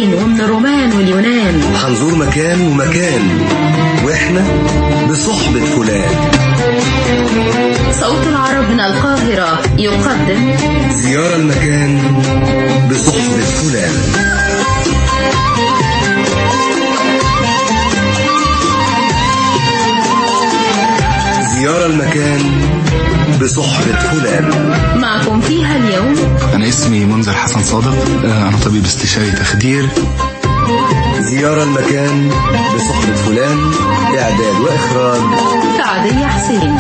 والصين ومن الرومان واليونان هنزور مكان ومكان واحنا بصحبة فلان صوت العرب من القاهرة يقدم زيارة المكان بصحبة فلان زيارة المكان بصحبة فلان معكم فيها اليوم أنا اسمي منذر حسن صادق آه، أنا طبيب استشاري تخدير زيارة المكان بصحبة فلان إعداد وإخراج سعدية حسين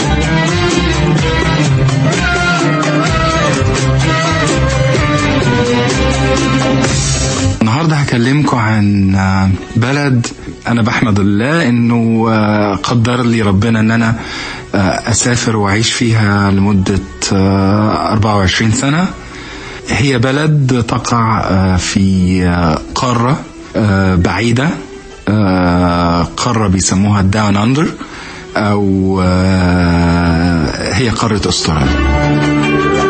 النهاردة هكلمكم عن آه، بلد أنا بحمد الله إنه آه، قدر لي ربنا إن أنا آه، أسافر وأعيش فيها لمدة آه، 24 سنة هي بلد تقع آه، في آه، قارة آه، بعيدة آه، قارة بيسموها الداون أندر أو آه، هي قارة أستراليا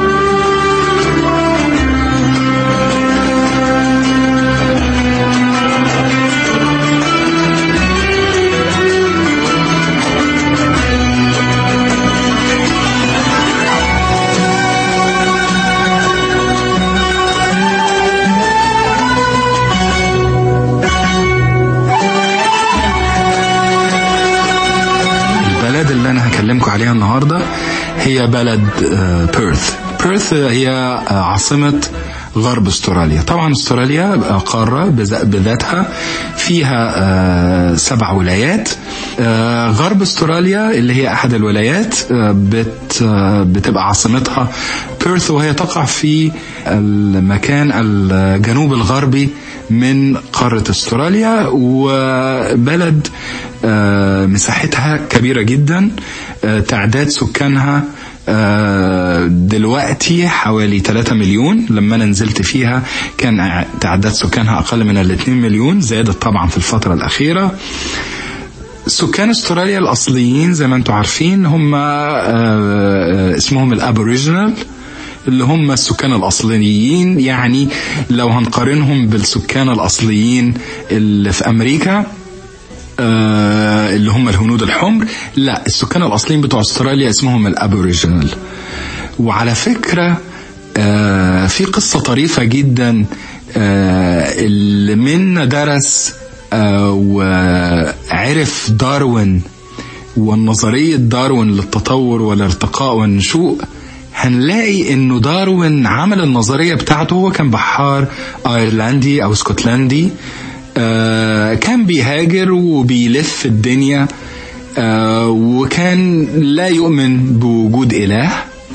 البلد اللي انا هكلمكم عليها النهارده هي بلد آه، بيرث بيرث هي آه، عاصمة غرب استراليا طبعا استراليا آه، قارة بذ- بذاتها فيها آه، سبع ولايات آه، غرب استراليا اللي هي احد الولايات آه، بت آه، بتبقى عاصمتها بيرث وهي تقع في المكان الجنوب الغربي من قارة استراليا وبلد آه، مساحتها كبيرة جدا آه، تعداد سكانها آه، دلوقتي حوالي 3 مليون لما انا نزلت فيها كان ع- تعداد سكانها اقل من ال 2 مليون زادت طبعا في الفترة الاخيرة سكان استراليا الاصليين زي ما انتم عارفين هم آه، آه، اسمهم الابوريجينال اللي هم السكان الاصليين يعني لو هنقارنهم بالسكان الاصليين اللي في امريكا آه، اللي هم الهنود الحمر لا السكان الاصليين بتوع استراليا اسمهم الابوريجينال وعلى فكره آه، في قصه طريفه جدا آه، اللي منا درس آه، وعرف داروين والنظرية داروين للتطور والارتقاء والنشوء هنلاقي انه داروين عمل النظرية بتاعته هو كان بحار ايرلندي او اسكتلندي آه كان بيهاجر وبيلف الدنيا آه وكان لا يؤمن بوجود اله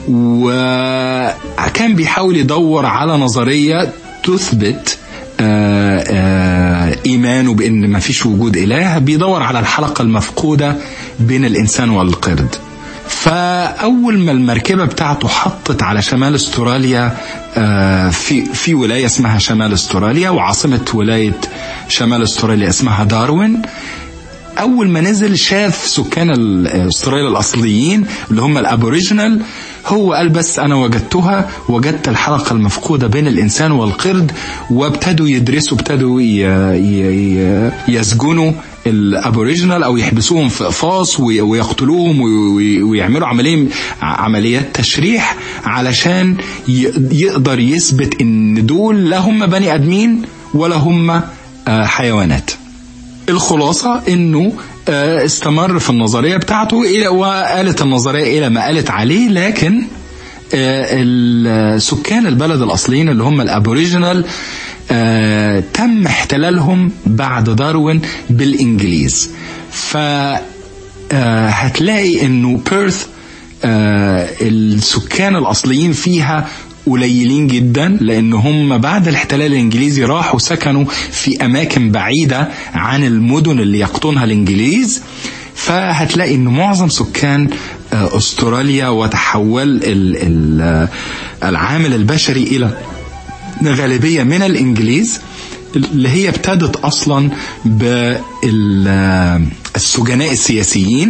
وكان بيحاول يدور على نظرية تثبت آه، آه، ايمانه بان ما فيش وجود اله بيدور على الحلقه المفقوده بين الانسان والقرد فاول ما المركبه بتاعته حطت على شمال استراليا آه، في في ولايه اسمها شمال استراليا وعاصمه ولايه شمال استراليا اسمها داروين اول ما نزل شاف سكان ال- استراليا الاصليين اللي هم الابوريجينال هو قال بس انا وجدتها وجدت الحلقه المفقوده بين الانسان والقرد وابتدوا يدرسوا ابتدوا ي- ي- ي- يسجنوا الابوريجينال او يحبسوهم في اقفاص وي- ويقتلوهم وي- ويعملوا عمليه عمليات تشريح علشان ي- يقدر يثبت ان دول لا هم بني ادمين ولا هم آه، حيوانات الخلاصة انه آه، استمر في النظرية بتاعته إلى وقالت النظرية إلى ما قالت عليه لكن آه، ال- سكان البلد الأصليين اللي هم الأبوريجينال آه، تم احتلالهم بعد داروين بالإنجليز ف آه، هتلاقي انه بيرث آه، السكان الاصليين فيها قليلين جدا لان هم بعد الاحتلال الانجليزي راحوا سكنوا في اماكن بعيده عن المدن اللي يقطنها الانجليز فهتلاقي ان معظم سكان آه، استراليا وتحول ال- ال- آه، العامل البشري الى غالبيه من الانجليز اللي هي ابتدت اصلا بالسجناء السياسيين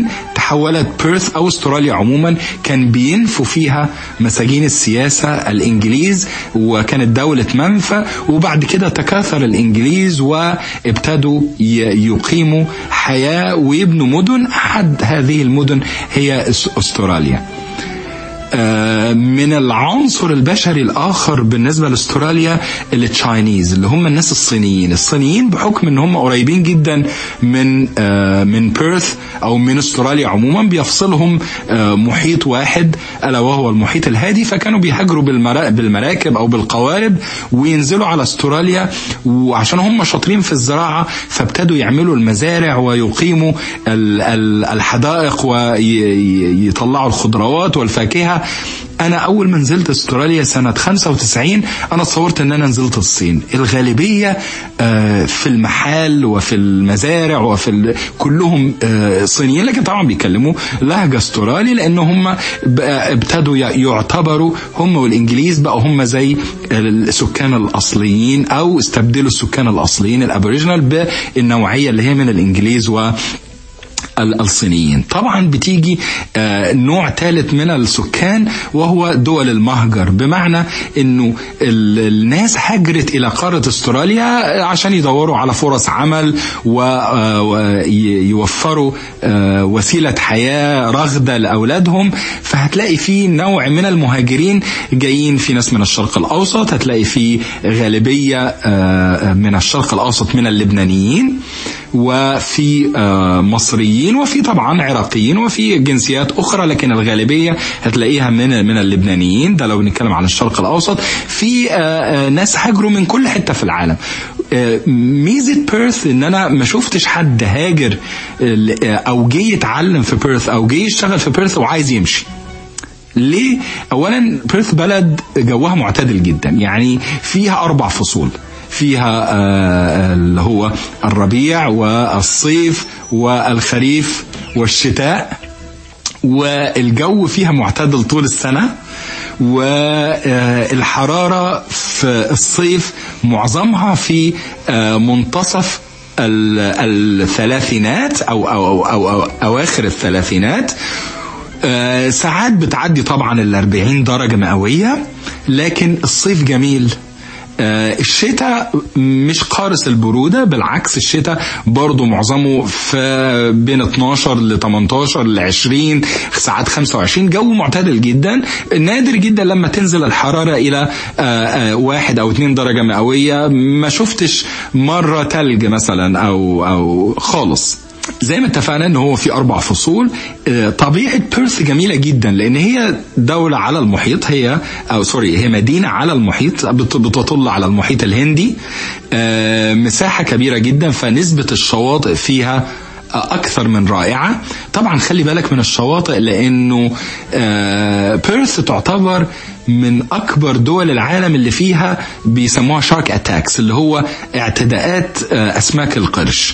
تحولت بيرث او استراليا عموما كان بينفوا فيها مساجين السياسه الانجليز وكانت دوله منفى وبعد كده تكاثر الانجليز وابتدوا ي- يقيموا حياه ويبنوا مدن احد هذه المدن هي أس- استراليا. آه، من العنصر البشري الاخر بالنسبه لاستراليا التشاينيز اللي هم الناس الصينيين الصينيين بحكم ان هم قريبين جدا من آه، من بيرث او من استراليا عموما بيفصلهم آه، محيط واحد الا وهو المحيط الهادي فكانوا بيهاجروا بالمرا- بالمراكب او بالقوارب وينزلوا على استراليا وعشان هم شاطرين في الزراعه فابتدوا يعملوا المزارع ويقيموا ال- ال- الحدائق ويطلعوا الخضروات والفاكهه انا اول ما نزلت استراليا سنه 95 انا تصورت ان انا نزلت الصين الغالبيه آه، في المحال وفي المزارع وفي ال... كلهم آه، صينيين لكن طبعا بيتكلموا لهجه استرالي لان هم بقى ابتدوا ي- يعتبروا هم والانجليز بقوا هم زي السكان الاصليين او استبدلوا السكان الاصليين الابوريجينال بالنوعيه اللي هي من الانجليز و ال- الصينيين طبعا بتيجي آه، نوع ثالث من السكان وهو دول المهجر بمعنى انه ال- الناس هاجرت الى قارة استراليا عشان يدوروا على فرص عمل ويوفروا وسيلة حياة رغدة لأولادهم فهتلاقي في نوع من المهاجرين جايين في ناس من الشرق الأوسط هتلاقي في غالبية آه، من الشرق الأوسط من اللبنانيين وفي آه، مصريين وفي طبعا عراقيين وفي جنسيات اخرى لكن الغالبيه هتلاقيها من من اللبنانيين ده لو نتكلم على الشرق الاوسط في آه، آه، ناس هاجروا من كل حته في العالم آه، ميزه بيرث ان انا ما شفتش حد هاجر آه، او جه يتعلم في بيرث او جه يشتغل في بيرث وعايز يمشي ليه؟ اولا بيرث بلد جوها معتدل جدا يعني فيها اربع فصول فيها آه، اللي هو الربيع والصيف والخريف والشتاء والجو فيها معتدل طول السنة والحرارة في الصيف معظمها في آه، منتصف ال- الثلاثينات أو, أو, أو, أو, أو أواخر الثلاثينات آه، ساعات بتعدي طبعا ال 40 درجة مئوية لكن الصيف جميل آه، الشتاء مش قارس البرودة بالعكس الشتاء برضو معظمه في بين 12 ل 18 ل 20 ساعات 25 جو معتدل جدا نادر جدا لما تنزل الحرارة إلى آه، آه، واحد أو اتنين درجة مئوية ما شفتش مرة تلج مثلا أو أو خالص زي ما اتفقنا ان هو في اربع فصول آه، طبيعه بيرث جميله جدا لان هي دوله على المحيط هي او سوري هي مدينه على المحيط بت- بتطل على المحيط الهندي آه، مساحه كبيره جدا فنسبه الشواطئ فيها اكثر من رائعه طبعا خلي بالك من الشواطئ لانه آه، بيرث تعتبر من اكبر دول العالم اللي فيها بيسموها شارك اتاكس اللي هو اعتداءات آه، اسماك القرش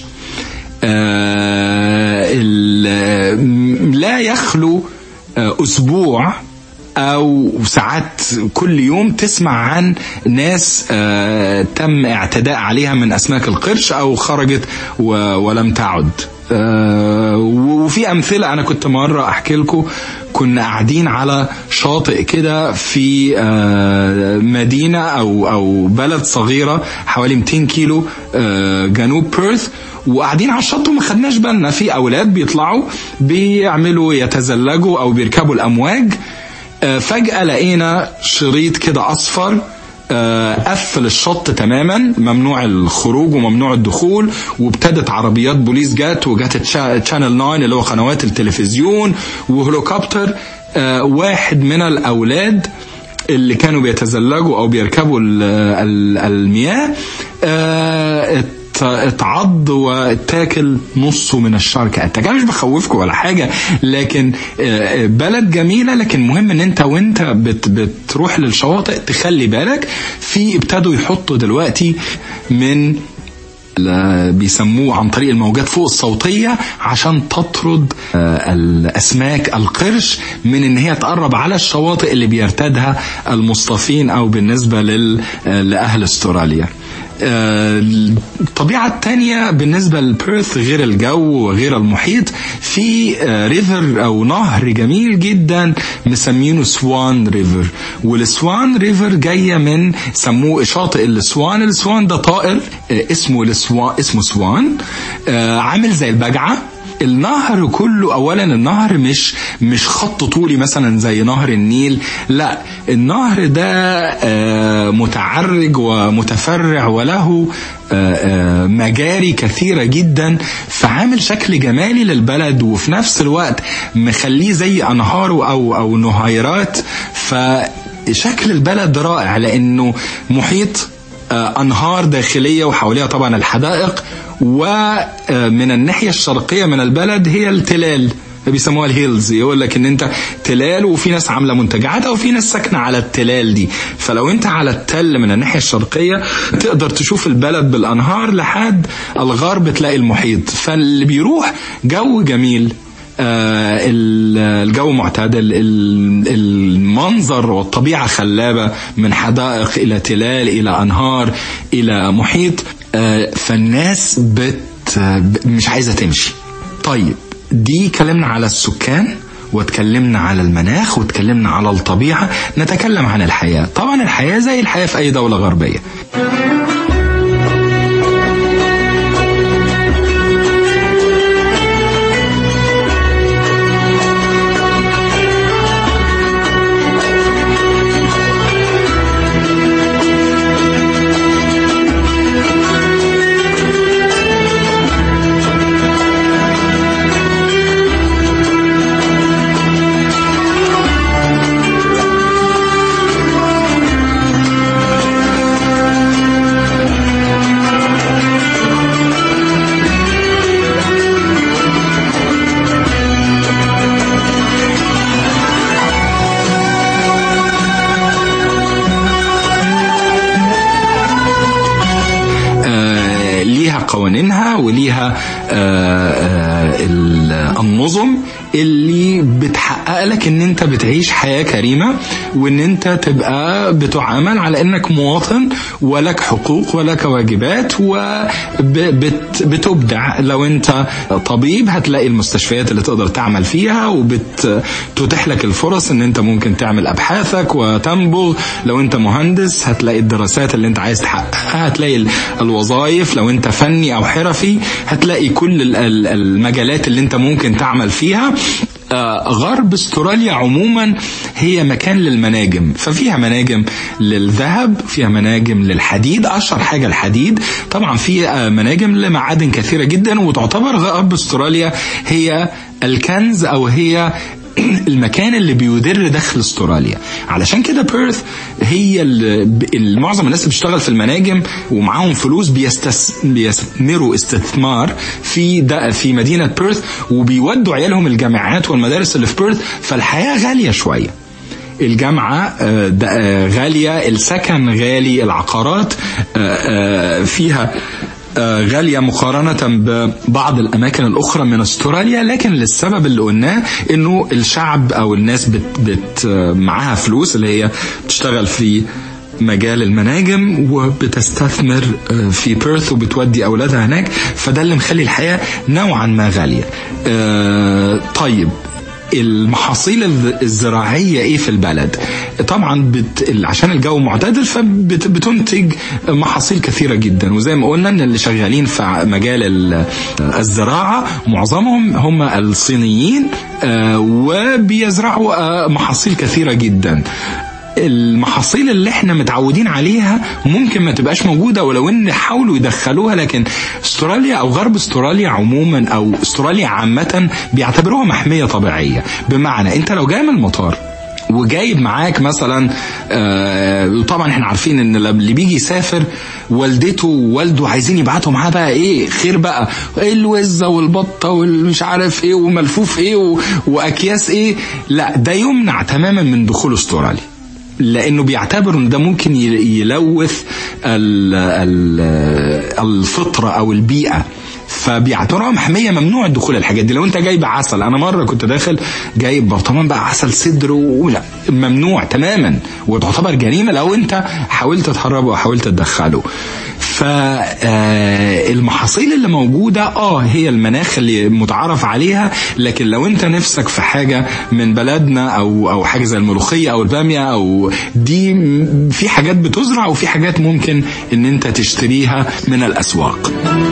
آه، ال- م- لا يخلو آه، اسبوع او ساعات كل يوم تسمع عن ناس آه، تم اعتداء عليها من اسماك القرش او خرجت و- ولم تعد آه، وفي امثله انا كنت مره احكي لكم كنا قاعدين على شاطئ كده في آه، مدينه او او بلد صغيره حوالي 200 كيلو آه، جنوب بيرث وقاعدين على الشط وما خدناش بالنا في اولاد بيطلعوا بيعملوا يتزلجوا او بيركبوا الامواج آه، فجأة لقينا شريط كده أصفر آه، قفل الشط تماما ممنوع الخروج وممنوع الدخول وابتدت عربيات بوليس جت وجت تشا- تشانل 9 اللي هو قنوات التلفزيون وهليكوبتر آه، واحد من الأولاد اللي كانوا بيتزلجوا او بيركبوا ال- ال- المياه آه، ات- اتعض واتاكل نصه من الشارك اتاك انا مش بخوفكم ولا حاجه لكن آه، بلد جميله لكن مهم ان انت وانت بت بتروح للشواطئ تخلي بالك في ابتدوا يحطوا دلوقتي من ال- بيسموه عن طريق الموجات فوق الصوتية عشان تطرد آه، الأسماك القرش من إن هي تقرب على الشواطئ اللي بيرتادها المصطفين أو بالنسبة لل- آه، لأهل استراليا آه، الطبيعة التانية بالنسبة لبيرث غير الجو وغير المحيط في آه، ريفر أو نهر جميل جدا مسمينه سوان ريفر والسوان ريفر جاية من سموه شاطئ السوان السوان ده طائر آه، اسمه السوان اسمه سوان آه، عامل زي البجعة النهر كله اولا النهر مش مش خط طولي مثلا زي نهر النيل لا النهر ده آه، متعرج ومتفرع وله آه، آه، مجاري كثيرة جدا فعامل شكل جمالي للبلد وفي نفس الوقت مخليه زي انهار او او نهيرات فشكل البلد رائع لانه محيط آه، انهار داخليه وحواليها طبعا الحدائق ومن الناحيه الشرقيه من البلد هي التلال بيسموها الهيلز يقول لك ان انت تلال وفي ناس عامله منتجعات او في ناس ساكنه على التلال دي فلو انت على التل من الناحيه الشرقيه تقدر تشوف البلد بالانهار لحد الغرب تلاقي المحيط فاللي بيروح جو جميل آه، ال- الجو معتدل ال- المنظر والطبيعة خلابة من حدائق إلى تلال إلى أنهار إلى محيط آه، فالناس بت ب- مش عايزة تمشي طيب دي كلمنا على السكان واتكلمنا على المناخ واتكلمنا على الطبيعة نتكلم عن الحياة طبعا الحياة زي الحياة في أي دولة غربية آه، ليها قوانينها وليها آه، آه، ال- النظم اللي بتحقق لك ان انت بتعيش حياة كريمة وان انت تبقى بتعامل على انك مواطن ولك حقوق ولك واجبات وبتبدع لو انت طبيب هتلاقي المستشفيات اللي تقدر تعمل فيها وبتتيح لك الفرص ان انت ممكن تعمل ابحاثك وتنبغ لو انت مهندس هتلاقي الدراسات اللي انت عايز تحققها هتلاقي ال- الوظائف لو انت فني او حرفي هتلاقي كل ال- ال- المجالات اللي انت ممكن تعمل فيها آه، غرب استراليا عموما هي مكان للمناجم ففيها مناجم للذهب فيها مناجم للحديد اشهر حاجه الحديد طبعا في آه، مناجم لمعادن كثيره جدا وتعتبر غرب استراليا هي الكنز او هي المكان اللي بيدر دخل استراليا علشان كده بيرث هي ال- معظم الناس اللي بتشتغل في المناجم ومعاهم فلوس بيستس بيستثمروا استثمار في ده في مدينه بيرث وبيودوا عيالهم الجامعات والمدارس اللي في بيرث فالحياه غاليه شويه الجامعة آه، د- آه، غالية السكن غالي العقارات آه، آه، فيها آه، غالية مقارنة ببعض الأماكن الأخرى من أستراليا لكن للسبب اللي قلناه إنه الشعب أو الناس بت, بت آه، معاها فلوس اللي هي بتشتغل في مجال المناجم وبتستثمر آه، في بيرث وبتودي أولادها هناك فده اللي مخلي الحياة نوعا ما غالية آه، طيب المحاصيل الز- الزراعية ايه في البلد طبعا بت... عشان الجو معتدل فبتنتج محاصيل كثيرة جدا وزي ما قلنا ان اللي شغالين في ع- مجال ال- الزراعة معظمهم هم الصينيين آه، وبيزرعوا آه، محاصيل كثيرة جدا المحاصيل اللي احنا متعودين عليها ممكن ما تبقاش موجودة ولو ان حاولوا يدخلوها لكن استراليا او غرب استراليا عموما او استراليا عامة بيعتبروها محمية طبيعية بمعنى انت لو جاي من المطار وجايب معاك مثلا آه طبعا احنا عارفين ان اللي بيجي يسافر والدته ووالده عايزين يبعتوا معاه بقى ايه خير بقى الوزه والبطه والمش عارف ايه وملفوف ايه و... واكياس ايه لا ده يمنع تماما من دخول استراليا لانه بيعتبر ان ده ممكن ي- يلوث ال- ال- الفطره او البيئه فبيعتبروها محميه ممنوع دخول الحاجات دي لو انت جايب عسل انا مره كنت داخل جايب برطمان بقى عسل صدر ولا ممنوع تماما وتعتبر جريمه لو انت حاولت تهربه او حاولت تدخله فالمحاصيل اللي موجودة اه هي المناخ اللي متعارف عليها لكن لو انت نفسك في حاجة من بلدنا او او حاجة زي الملوخية او البامية او دي م- في حاجات بتزرع وفي حاجات ممكن ان انت تشتريها من الاسواق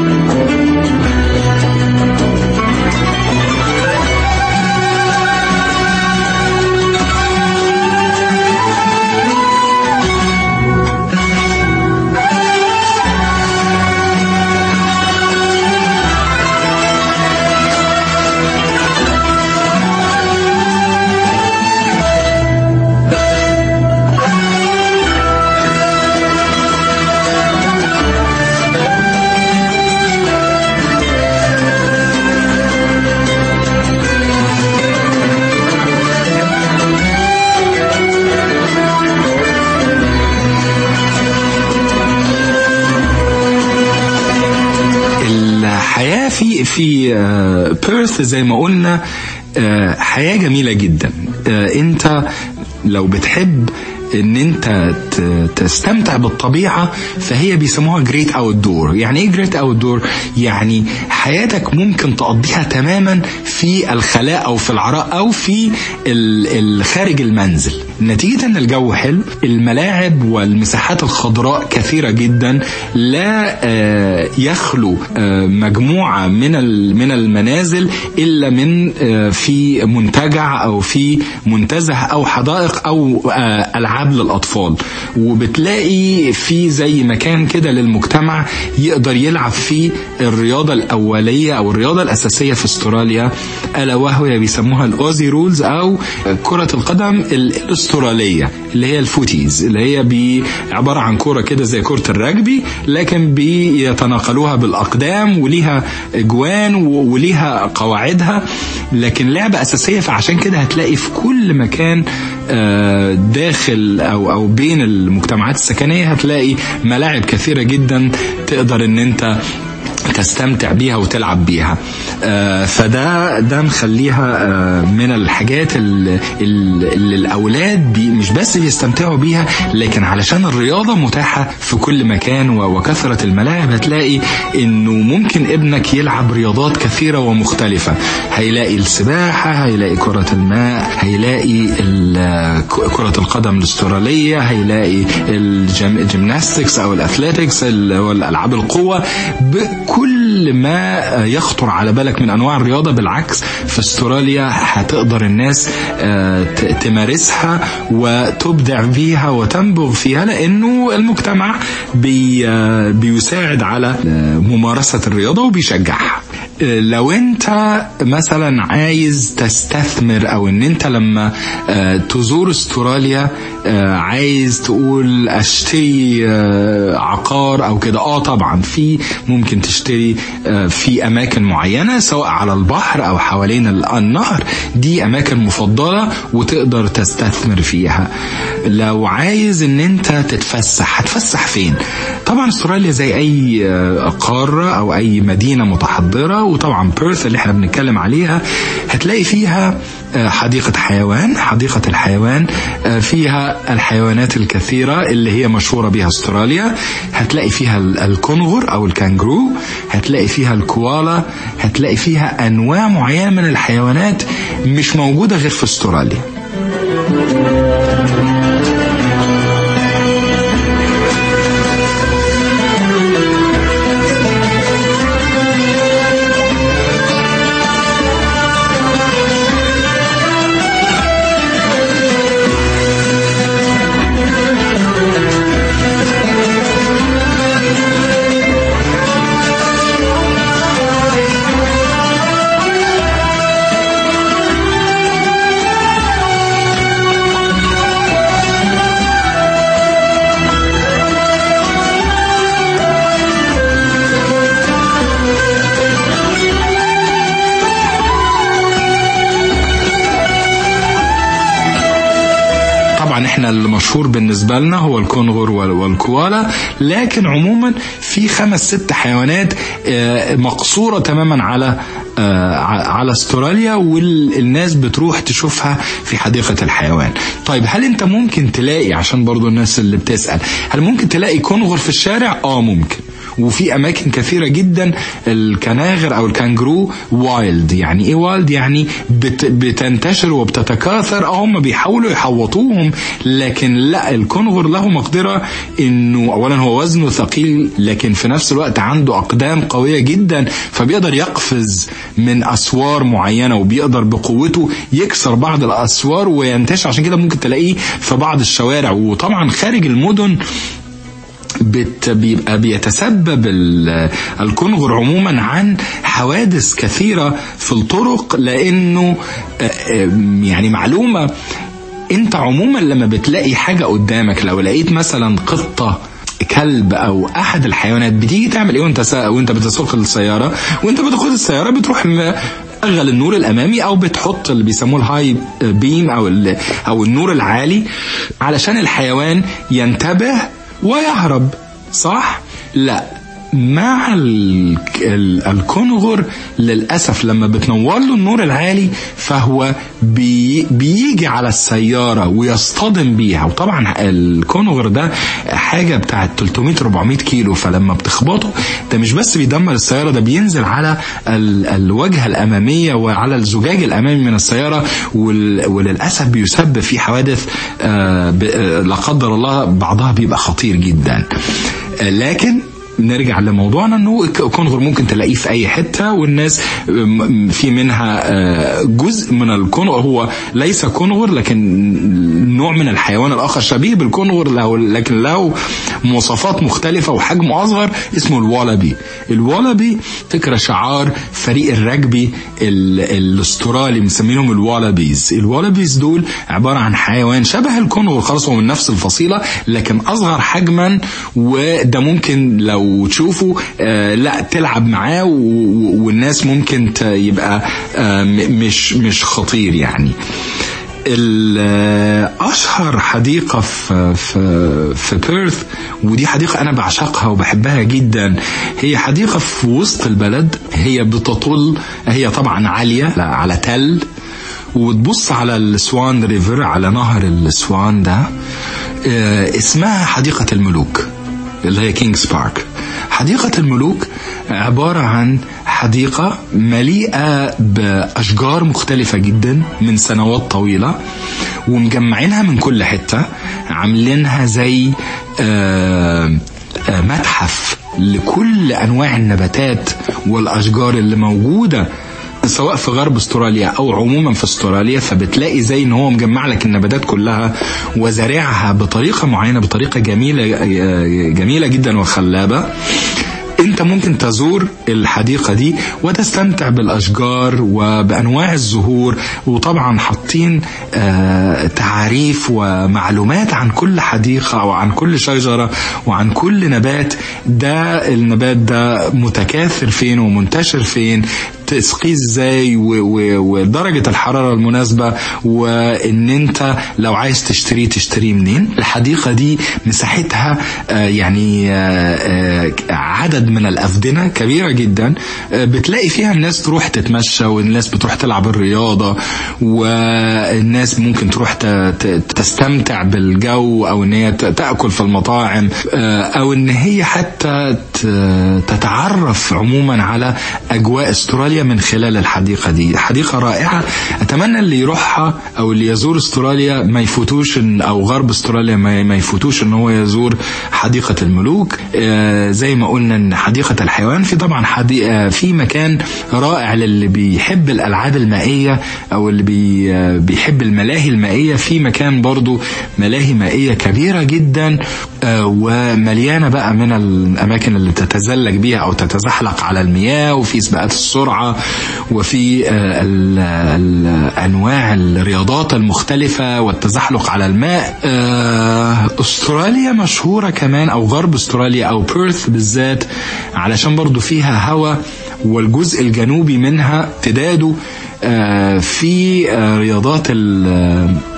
الحياة في في آه، بيرث زي ما قلنا آه، حياة جميلة جدا آه، انت لو بتحب ان انت ت- تستمتع بالطبيعة فهي بيسموها جريت اوت دور يعني ايه جريت اوت دور يعني حياتك ممكن تقضيها تماما في الخلاء او في العراء او في ال- ال- خارج المنزل نتيجة ان الجو حلو الملاعب والمساحات الخضراء كثيرة جدا لا آه، يخلو آه، مجموعة من ال- من المنازل الا من آه، في منتجع او في منتزه او حدائق او آه، العاب للاطفال وبتلاقي في زي مكان كده للمجتمع يقدر يلعب فيه الرياضة الأولية أو الرياضة الأساسية في استراليا ألا وهي بيسموها الأوزي رولز أو كرة القدم الأسترالية اللي هي الفوتيز اللي هي بي عبارة عن كرة كده زي كرة الرجبي لكن بيتناقلوها بالأقدام وليها أجوان و- وليها قواعدها لكن لعبة أساسية فعشان كده هتلاقي في كل مكان آه، داخل أو أو بين المجتمعات السكنية هتلاقي ملاعب كثيرة جدا تقدر إن أنت تستمتع بيها وتلعب بيها آه، فده ده مخليها آه، من الحاجات اللي, اللي الاولاد بي مش بس بيستمتعوا بيها لكن علشان الرياضه متاحه في كل مكان و- وكثره الملاعب هتلاقي انه ممكن ابنك يلعب رياضات كثيره ومختلفه هيلاقي السباحه هيلاقي كره الماء هيلاقي ال- ك- كره القدم الاستراليه هيلاقي الجيمناستكس او الاثليتكس ال- والالعاب القوه بكل ما يخطر على بالك من انواع الرياضه بالعكس في استراليا هتقدر الناس آه، ت- تمارسها وتبدع فيها وتنبغ فيها لانه المجتمع بي آه، بيساعد على آه، ممارسه الرياضه وبيشجعها آه، لو انت مثلا عايز تستثمر او ان انت لما آه، تزور استراليا آه، عايز تقول اشتري آه، عقار او كده اه طبعا في ممكن تشتري آه، في اماكن معينه سواء على البحر او حوالين ال- النهر دي اماكن مفضله وتقدر تستثمر فيها لو عايز ان انت تتفسح هتفسح فين طبعا استراليا زي اي آه، قاره او اي مدينه متحضره وطبعا بيرث اللي احنا بنتكلم عليها هتلاقي فيها آه، حديقة حيوان حديقة الحيوان آه، فيها الحيوانات الكثيرة اللي هي مشهورة بها استراليا هتلاقي فيها ال- الكونغر او الكانجرو هتلاقي فيها الكوالا هتلاقي فيها انواع معينة من الحيوانات مش موجودة غير في استراليا طبعا احنا المشهور بالنسبة لنا هو الكونغر وال- والكوالا لكن عموما في خمس ست حيوانات آه، مقصورة تماما على آه، آه، ع- على استراليا والناس بتروح تشوفها في حديقة الحيوان طيب هل انت ممكن تلاقي عشان برضو الناس اللي بتسأل هل ممكن تلاقي كنغر في الشارع اه ممكن وفي اماكن كثيره جدا الكناغر او الكانجرو وايلد يعني ايه وايلد يعني بت بتنتشر وبتتكاثر اه هم بيحاولوا يحوطوهم لكن لا الكنغر له مقدره انه اولا هو وزنه ثقيل لكن في نفس الوقت عنده اقدام قويه جدا فبيقدر يقفز من اسوار معينه وبيقدر بقوته يكسر بعض الاسوار وينتشر عشان كده ممكن تلاقيه في بعض الشوارع وطبعا خارج المدن بت بيبقى بيتسبب ال- الكنغر عموما عن حوادث كثيرة في الطرق لأنه آه، آه، يعني معلومة انت عموما لما بتلاقي حاجة قدامك لو لقيت مثلا قطة كلب او احد الحيوانات بتيجي تعمل ايه وانت سا... وانت بتسوق السياره وانت بتاخد السياره بتروح م- شغل النور الامامي او بتحط اللي بيسموه الهاي بيم او ال... او النور العالي علشان الحيوان ينتبه ويهرب صح لا مع ال- ال- الكنغر للأسف لما بتنور له النور العالي فهو بي بيجي على السيارة ويصطدم بيها وطبعا الكنغر ده حاجة بتاعت 300-400 كيلو فلما بتخبطه ده مش بس بيدمر السيارة ده بينزل على ال- الواجهة الأمامية وعلى الزجاج الأمامي من السيارة وال- وللأسف بيسبب في حوادث آه، ب- آه، لا قدر الله بعضها بيبقى خطير جدا آه، لكن نرجع لموضوعنا انه كونغر ممكن تلاقيه في اي حته والناس م- في منها آه، جزء من الكونغر هو ليس كونغر لكن نوع من الحيوان الاخر شبيه بالكونغر له لكن له مواصفات مختلفه وحجمه اصغر اسمه الوالابي الوالابي فكره شعار فريق الرجبي ال- الاسترالي مسمينهم الوالابيز الوالابيز دول عباره عن حيوان شبه الكونغر خلاص هو من نفس الفصيله لكن اصغر حجما وده ممكن لو تشوفه آه لا تلعب معاه و- و- والناس ممكن ت- يبقى آه م- مش مش خطير يعني ال- آه، اشهر حديقه في في في بيرث ودي حديقه انا بعشقها وبحبها جدا هي حديقه في وسط البلد هي بتطل هي طبعا عاليه لا، على تل وتبص على السوان ريفر على نهر السوان ده آه، اسمها حديقه الملوك اللي هي كينجز بارك حديقة الملوك عبارة عن حديقة مليئة بأشجار مختلفة جدا من سنوات طويلة ومجمعينها من كل حتة عاملينها زي آه، آه، متحف لكل أنواع النباتات والأشجار اللي موجودة سواء في غرب استراليا او عموما في استراليا فبتلاقي زي ان هو مجمع لك النباتات كلها وزارعها بطريقه معينه بطريقه جميله جميله جدا وخلابه انت ممكن تزور الحديقة دي وتستمتع بالاشجار وبانواع الزهور وطبعا حاطين آه، تعاريف ومعلومات عن كل حديقة او عن كل شجرة وعن كل نبات ده النبات ده متكاثر فين ومنتشر فين تسقيه ازاي و- و- ودرجة الحرارة المناسبة وان انت لو عايز تشتريه تشتريه منين الحديقة دي مساحتها آه، يعني آه، آه، عدد من الأفدنة كبيرة جدا آه، بتلاقي فيها الناس تروح تتمشى والناس بتروح تلعب الرياضة والناس ممكن تروح ت- ت- تستمتع بالجو أو ان هي ت- تأكل في المطاعم آه، أو ان هي حتى ت- تتعرف عموما على أجواء استراليا من خلال الحديقة دي حديقة رائعة أتمنى اللي يروحها أو اللي يزور استراليا ما يفوتوش إن- أو غرب استراليا ما ما يفوتوش ان هو يزور حديقة الملوك آه، زي ما قلنا ان حديقة الحيوان في طبعا حديقة في مكان رائع للي بيحب الالعاب المائية او اللي بي آه، بيحب الملاهي المائية في مكان برضو ملاهي مائية كبيرة جدا آه، ومليانة بقى من الاماكن اللي تتزلج بيها او تتزحلق على المياه وفي سباقات السرعة وفي آه، ال- ال- انواع الرياضات المختلفة والتزحلق على الماء آه، استراليا مشهورة كمان او غرب استراليا او بيرث بالذات علشان برضو فيها هواء والجزء الجنوبي منها امتداده آه، في آه، رياضات ال-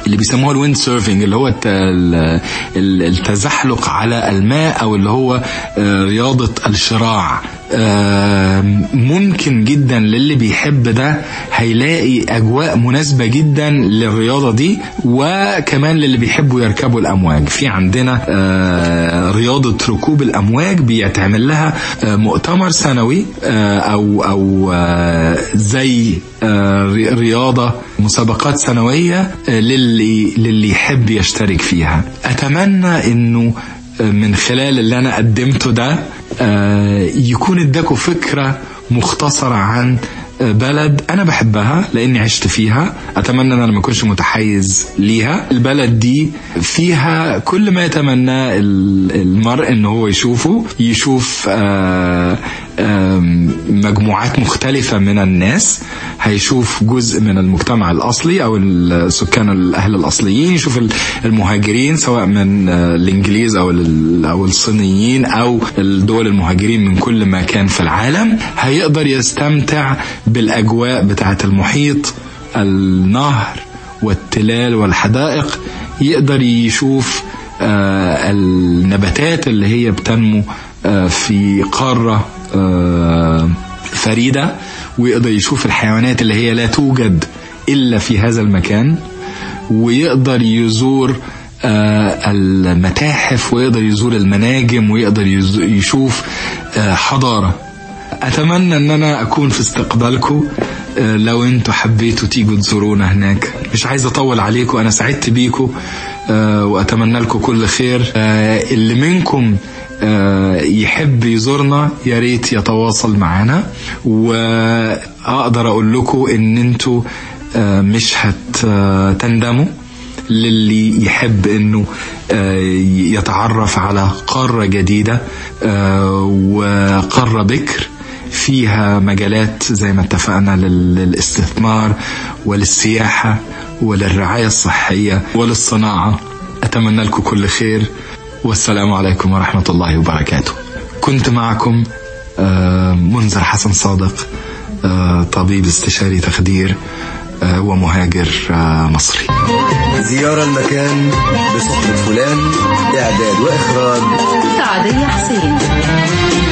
اللي بيسموها الويند سيرفنج اللي هو الت- ال- ال- التزحلق على الماء او اللي هو آه، رياضة الشراع آه، ممكن جدا للي بيحب ده هيلاقي اجواء مناسبة جدا للرياضة دي وكمان للي بيحبوا يركبوا الامواج في عندنا آه، رياضة ركوب الامواج بيتعمل لها آه، مؤتمر سنوي آه، او او آه، زي آه، ري- رياضة مسابقات سنوية آه، للي للي يحب يشترك فيها أتمنى إنه آه، من خلال اللي أنا قدمته ده آه، يكون اداكوا فكرة مختصرة عن آه، بلد أنا بحبها لأني عشت فيها أتمنى أن أنا ما أكونش متحيز ليها البلد دي فيها كل ما يتمناه ال- المرء إن هو يشوفه يشوف آه، آم، مجموعات مختلفة من الناس هيشوف جزء من المجتمع الأصلي أو السكان الأهل الأصليين يشوف ال- المهاجرين سواء من آه، الإنجليز أو ال- أو الصينيين أو الدول المهاجرين من كل مكان في العالم هيقدر يستمتع بالأجواء بتاعة المحيط النهر والتلال والحدائق يقدر يشوف آه، النباتات اللي هي بتنمو آه، في قارة آه، فريدة ويقدر يشوف الحيوانات اللي هي لا توجد إلا في هذا المكان ويقدر يزور آه، المتاحف ويقدر يزور المناجم ويقدر يز- يشوف آه، حضارة اتمنى ان انا اكون في استقبالكم آه، لو انتوا حبيتوا تيجوا تزورونا هناك مش عايز اطول عليكم انا سعدت بيكم آه، واتمنى لكم كل خير آه، اللي منكم آه، يحب يزورنا يا ريت يتواصل معنا واقدر اقول لكم ان انتوا آه، مش هتندموا للي يحب انه آه، يتعرف على قارة جديدة آه، وقارة بكر فيها مجالات زي ما اتفقنا لل- للاستثمار وللسياحة وللرعاية الصحية وللصناعة أتمنى لكم كل خير والسلام عليكم ورحمة الله وبركاته كنت معكم آه، منذر حسن صادق آه، طبيب استشاري تخدير آه، ومهاجر آه، مصري زيارة المكان بصحبة فلان إعداد وإخراج سعدية حسين